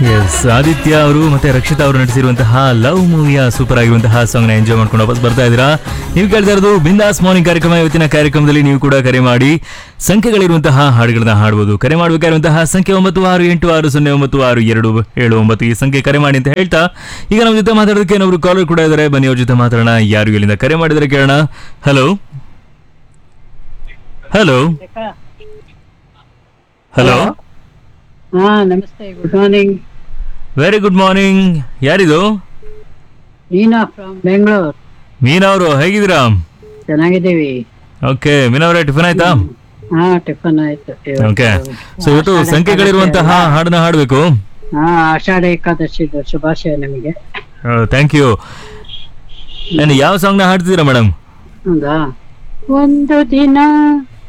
S Aditya ಅವರು ಮತ್ತೆ ರಕ್ಷಿತಾ ಅವರು ನಟಿಸಿರುವಂತಹ ಲವ್ ಮೂವಿಯ ಸೂಪರ್ ಆಗಿರುವಂತಹ ಸಾಂಗ್ ನ ಎಂಜಾಯ್ ಮಾಡ್ಕೊಂಡು ವಾಪಸ್ ಬರ್ತಾ ಇದ್ದೀರಾ ನೀವು ಕೇಳ್ತಾ ಇರೋದು ಬಿಂದಾಸ್ ಮಾರ್ನಿಂಗ್ ಕಾರ್ಯಕ್ರಮ ಇವತ್ತಿನ ಕಾರ್ಯಕ್ರಮದಲ್ಲಿ ನೀವು ಕೂಡ ಕರೆ ಮಾಡಿ ಸಂಖ್ಯೆಗಳಿರುವಂತಹ ಹಾಡುಗಳನ್ನ ಹಾಡಬಹುದು ಕರೆ ಮಾಡಬೇಕಾಗಿರುವಂತಹ ಸಂಖ್ಯೆ ಒಂಬತ್ತು ಆರು ಎಂಟು ಆರು ಸೊನ್ನೆ ಒಂಬತ್ತು ಆರು ಎರಡು ಏಳು ಒಂಬತ್ತು ಈ ಸಂಖ್ಯೆ ಕರೆ ಮಾಡಿ ಅಂತ ಹೇಳ್ತಾ ಈಗ ನಮ್ಮ ಜೊತೆ ಮಾತಾಡೋದಕ್ಕೆ ಏನೊಬ್ರು ಕಾಲರ್ ಕೂಡ ಇದ್ದಾರೆ ಬನ್ನಿ ಅವ್ರ ಜೊತೆ ಮಾತಾಡೋಣ ಯಾರು ಇಲ್ಲಿಂದ ಕರೆ ಮಾಡಿದರೆ ಕೇಳೋಣ ಹಲೋ ಹಲೋ ಹಲೋ ಹಾ ನಮಸ್ತೆ good morning very good morning ಯಾರಿದು ನೀನಾ ಫ್ರಮ್ ಬೆಂಗಳೂರು ಮೀನಾ ಅವರು ಹೇಗಿದ್ದೀರಾ ಚೆನ್ನಾಗಿದ್ದೀವಿ ಓಕೆ ಮೀನಾ ಅವರೇ ಟಿಫನ್ ಆಯ್ತಾ ಹಾ ಟಿಫನ್ ಆಯ್ತು ಇವತ್ತು. ಓಕೆ ಸೊ ಇವತ್ತು ಆಷಾಢ ಸಂಖ್ಯೆಗಳಿರುವಂತಹ ಏಕಾದಶಿ ಹಾಡನ್ನ ಹಾಡಬೇಕು ಹಾ ಆಷಾಢ ಏಕಾದಶಿದು ಶುಭಾಶಯ ನಿಮಗೆ ಥ್ಯಾಂಕ್ ಯು ನಾನು ಯಾವ ಸಾಂಗ್ನ ಹಾಡ್ತಿದ್ದೀರಾ ಮೇಡಮ್ ಹೌದಾ ಒಂದು ದಿನ